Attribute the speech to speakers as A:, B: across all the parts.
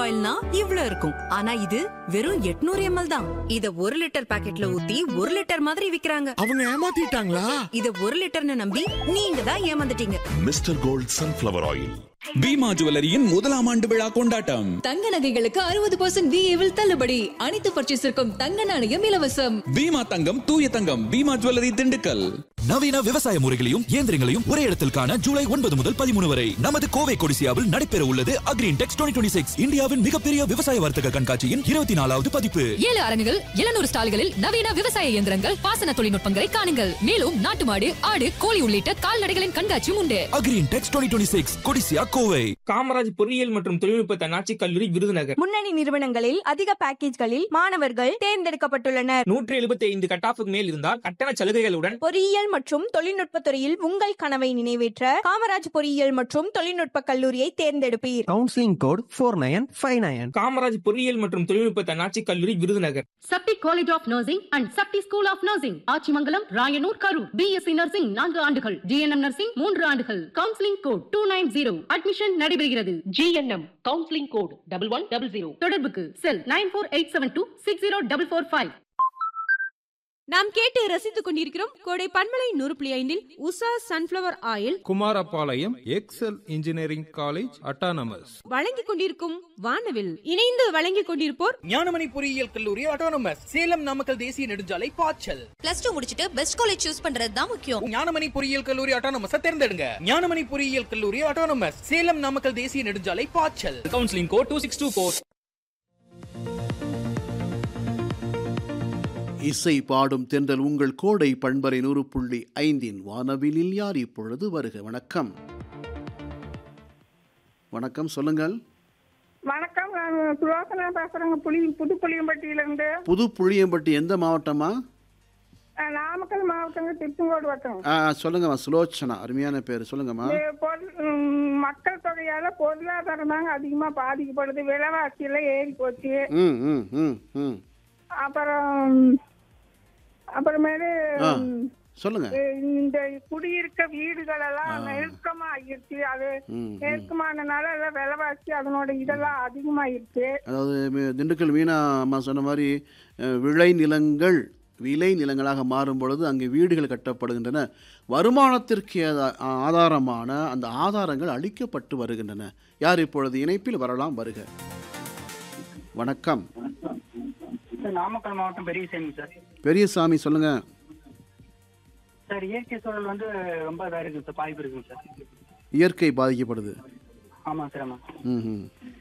A: ஆயில்னா இவ்ளோ இருக்கும் ஆனா இது வெறும் 800 எம்எல் தான் இத ஒரு லிட்டர் பாக்கெட்ல ஊத்தி ஒரு லிட்டர் மாதிரி விக்கிறாங்க
B: அவங்க ஏமாத்திட்டாங்களா
A: இத ஒரு லிட்டர்னு நம்பி நீங்க தான் ஏமாந்துட்டீங்க
C: mister gold sunflower oil
D: Bheema ஜுவல்லரியின் முதலாம் ஆண்டு விழா கொண்டாட்டம்
E: தங்க நகைகளுக்கு அறுபது பர்சன்ட் விஏவில் தள்ளுபடி அனைத்து பர்ச்சேஸிற்கும் தங்க நாணயம் இலவசம்
D: பீமா தங்கம் தூய தங்கம் பீமா ஜுவல்லரி திண்டுக்கல்
F: நவீன விவசாய முறைகளையும் இயந்திரங்களையும் ஒரே இடத்தில் காண ஜூலை ஒன்பது முதல் பதிமூணு வரை நமது கோவை கொடிசியாவில் நடைபெற உள்ளது அக்ரீன் டெக்ஸ் டுவெண்ட்டி சிக்ஸ் இந்தியாவின் மிகப்பெரிய விவசாய வர்த்தக கண்காட்சியின் இருபத்தி நாலாவது பதிப்பு
E: ஏழு அரங்குகள் எழுநூறு ஸ்டால்களில் நவீன விவசாய இயந்திரங்கள் பாசன தொழில்நுட்பங்களை காணுங்கள் மேலும் நாட்டு மாடு ஆடு கோழி உள்ளிட்ட கால்நடைகளின் கண்காட்சியும் உண்டு
F: agri Intex twenty six CODISSIA Kovai
G: Kamaraj பொறியியல் மற்றும் தொழில்நுட்ப தன்னாட்சி கல்லூரி விருதுநகர்
H: முன்னணி நிறுவனங்களில் அதிக பேக்கேஜ்களில் மாணவர்கள் தேர்ந்தெடுக்கப்பட்டுள்ளனர்
G: நூற்றி எழுபத்தி ஐந்து கட்டாஃபுக்கு மேல் இருந்தால் கட்டண சலுகைகளுடன்
H: பொறியியல் மற்றும் தொழில்நுட்ப துறையில் உங்கள் கனவை நிறைவேற்ற காமராஜ் பொறியியல் மற்றும் தொழில்நுட்ப கல்லூரியை தேர்ந்தெடுப்பீர்
I: counselling code four nine five nine
G: Kamaraj பொறியியல் மற்றும் தொழில்நுட்ப தன்னாட்சி கல்லூரி Virudhunagar
J: Sakthi college of nursing and Sakthi school of nursing Achimangalam Rayanur Karur BSc nursing நான்கு ஆண்டுகள் ஜிஎன்எம் நர்சிங் மூன்று ஆண்டுகள் counselling code two nine zero admission நடைபெறுகிறது GNM counselling code double one double zero தொடர்புக்கு cell nine four eight seven two six zero double four five
K: நாம் கேட்டு ரசித்துக் கொண்டிருக்கிறோம் கோடை பன்மலை நூறு புள்ளி ஐந்தில் Usha sunflower oil
L: Kumarapalayam Excel engineering college autonomous
K: வழங்கிக் கொண்டிருக்கும் வானவில் இணைந்து வழங்கிக் கொண்டிருப்போர்
M: ஞானமணி பொறியியல் கல்லூரி அட்டானமஸ் சேலம் நாமக்கல் தேசிய நெடுஞ்சாலை பாய்ச்சல்
N: பிளஸ் டூ முடிச்சிட்டு பெஸ்ட் காலேஜ் சூஸ் பண்றது தான் முக்கியம்
M: ஞானமணி பொறியியல் கல்லூரி அட்டானமஸ் தேர்ந்தெடுங்க ஞானமணி பொறியியல் கல்லூரி அட்டானமஸ் சேலம் நாமக்கல் தேசிய நெடுஞ்சாலை பாய்ச்சல்
G: counselling code two six two four
O: இசை பாடும் தென்றல் உங்கள் கோடை பண்பரை நூறு புள்ளி ஐந்தின் வானவிலில் யார் இப்பொழுது வருக வணக்கம் வணக்கம் சொல்லுங்கள்
P: வணக்கம் நான் சுலோசனா பேசுறேங்க புளி புது புளியம்பட்டியிலிருந்து
O: புது புளியம்பட்டி எந்த மாவட்டமா
P: அஹ், நாமக்கல் மாவட்டங்க திருச்செங்கோடு வட்டம்
O: ஆ, சொல்லுங்கம்மா சுலோச்சனா அருமையான பேர் சொல்லுங்கம்மா
P: இது பொருள் ம், மக்கள் தொகையால பொருளாதாரம் தாங்க அதிகமா பாதிக்கப்படுது விலைவாசி எல்லாம் ஏறி போச்சு
O: ம் ம் ம் ம்
P: அப்புறம் அப்புறமேலு
O: ஆ
P: ம்,
O: சொல்லுங்க
P: இந்த குடியிருக்க வீடுகள் எல்லாம் நெருக்கமா ஆகிருச்சு அது
O: ம், ம்.
P: நெருக்கமானனால எல்லாம் விலைவாசி அதனோட இதெல்லாம் அதிகமாயிருச்சு
O: அதாவது மி- திண்டுக்கல் மீனா அம்மா சொன்ன மாதிரி அஹ், விளை நிலங்கள் விளை நிலங்களாக மாறும் பொழுது அங்கே வீடுகள் கட்டப்படுகின்றன வருமானத்திற்கு ஆதா- ஆதாரமான அந்த ஆதாரங்கள் அளிக்கப்பட்டு வருகின்றன யார் இப்பொழுது இணைப்பில் வரலாம் வருக வணக்கம்
Q: நாமக்கல் மாவட்டம் பெரியசாமி சார்
O: பெரியசாமி சொல்லுங்க
Q: சார் இயற்கை சூழல் வந்து ரொம்ப இதாக இருக்குங்க சார் பாதிப்பு இருக்குங்க சார்
O: இயற்கை பாதிக்கப்படுது
Q: ஆமாம் சார் ஆமாம்
O: ம் ம்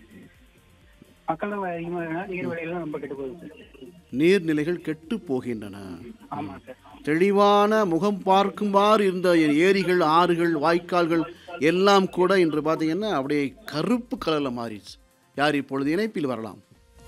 Q: மக்கள் தொகை அதிகமாக இருக்கனால நீர்வழியெல்லாம் ரொம்ப கெட்டு போகுது சார்
O: நீர்நிலைகள் கெட்டு போகின்றன
Q: ஆமாம் சார்
O: தெளிவான முகம் பார்க்குமாறு இருந்த ஏரிகள் ஆறுகள் வாய்க்கால்கள் எல்லாம் கூட இன்று பார்த்தீங்கன்னா அப்படியே கருப்பு கலரில் மாறிடுச்சு யார் இப்பொழுது இணைப்பில் வரலாம்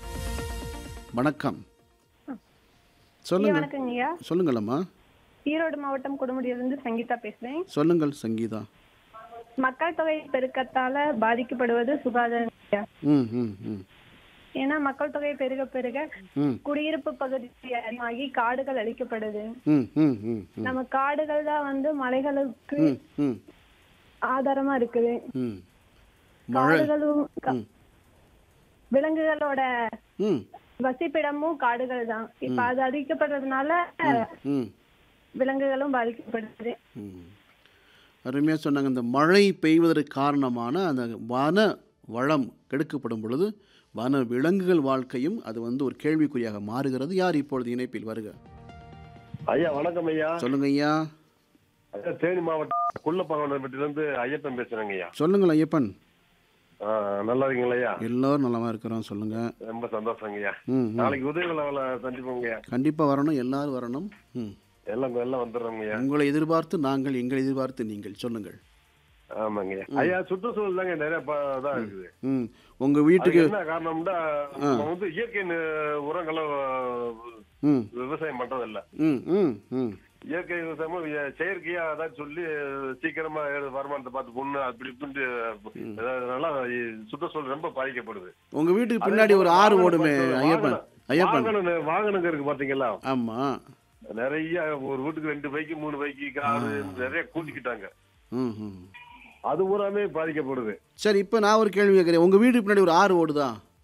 O: வணக்கம் சொல்லுங்க
R: வணக்கங்கய்யா
O: சொல்லுங்களம்மா
R: ஈரோடு மாவட்டம் கொடுமுடியிலிருந்து சங்கீதா பேசுறேன்
O: சொல்லுங்கள் சங்கீதா
R: மக்கள் தொகை பெருக்கத்தால பாதிக்கப்படுவது சுகாதாரம் ஐயா.
O: ம் ம் ம்
R: ஏன்னா மக்கள் தொகை பெருக பெருக
O: ம்
R: குடியிருப்பு பகுதி அதிகமாகி காடுகள் அழிக்கப்படுது
O: ம் ம் ம் ம்
R: நம்ம காடுகள் தான் வந்து மலைகளுக்கு
O: ம் ம்
R: ஆதாரமா இருக்குது
O: ம் மழை
R: காடுகளும் க-
O: ம்
R: விலங்குகளோட
O: ம்
R: வசிப்பிடமும் காடுகள் தான் இப்ப அது அழிக்கப்படுறதுனால
O: ம்
R: விலங்குகளும் பாதிக்கப்படுது
O: ம். அருமையாக சொன்னாங்க இந்த மழை பெய்வதற்கு காரணமான அந்த வன வளம் கெடுக்கப்படும் பொழுது வன விலங்குகள் வாழ்க்கையும் அது வந்து ஒரு கேள்விக்குறியாக மாறுகிறது யார் இப்பொழுது இணைப்பில் வருக
S: ஐயா வணக்கம் ஐயா
O: சொல்லுங்க ஐயா
S: ஐயா தேனி மாவட்டம் குள்ளப்பாங்கப்பட்டிலிருந்து ஐயப்பன் பேசுறேங்க ஐயா
O: சொல்லுங்கள் ஐயப்பன்
S: ஆ, நல்லா இருக்கீங்களா ஐயா
O: எல்லோரும் நலமா இருக்கிறோம் சொல்லுங்க
S: ரொம்ப சந்தோஷங்க ஐயா
O: ம் ம்.
S: நாளைக்கு உதவி விழாவில் சந்திப்போங்க ஐயா
O: கண்டிப்பாக வரணும் எல்லாரும் வரணும் ம்
S: எல்லாம் எல்லாம் வந்துடுறோங்க ஐயா
O: உங்களை எதிர்பார்த்து நாங்கள் எங்களை எதிர்பார்த்து நீங்கள் சொல்லுங்கள்
S: ஆமாங்க ஐயா ஐயா சுற்றுச்சூழல் தாங்க நிறைய ப- இதா இருக்குது
O: ம் உங்கள்
S: அதுக்கு
O: வீட்டுக்கு
S: என்ன காரணம்னா
O: ஆ.
S: நம்ம வந்து இயற்கை நு- உரங்களை
O: ம்
S: விவசாயம் பண்றது இல்ல
O: ம் ம் ம்
S: இயற்கை விவசாயமும் இய- செயற்கையா அதான் சொல்லி சீக்கிரமா ஏறு வருமானத்தை பார்த்து பொண்ணு அப்படி இப்படின்ட்டு அதனால சுற்றுச்சூழல் ரொம்ப பாதிக்கப்படுது
O: உங்கள் வீட்டுக்கு
S: அதே
O: பின்னாடி
S: போல
O: ஒரு ஆறு
S: வாகனம்
O: ஓடுமே
S: பார்த்தா
O: ஐயப்பன்
S: வாகனம்
O: ஐயப்பன்
S: வாகனம் வாகனங்க இருக்கு பாத்தீங்களா
O: ஆமாம்
S: நிறைய ஒரு வீட்டுக்கு ரெண்டு பைக்கு மூணு பைக்கு காரு நிறைய கூட்டிக்கிட்டாங்க
O: ம் ம்
S: அது பூராமே பாதிக்கப்படுது
O: சரி இப்போ நான் ஒரு கேள்வி கேட்குறேன் உங்கள் வீட்டுக்கு பின்னாடி ஒரு ஆறு ஓடுதா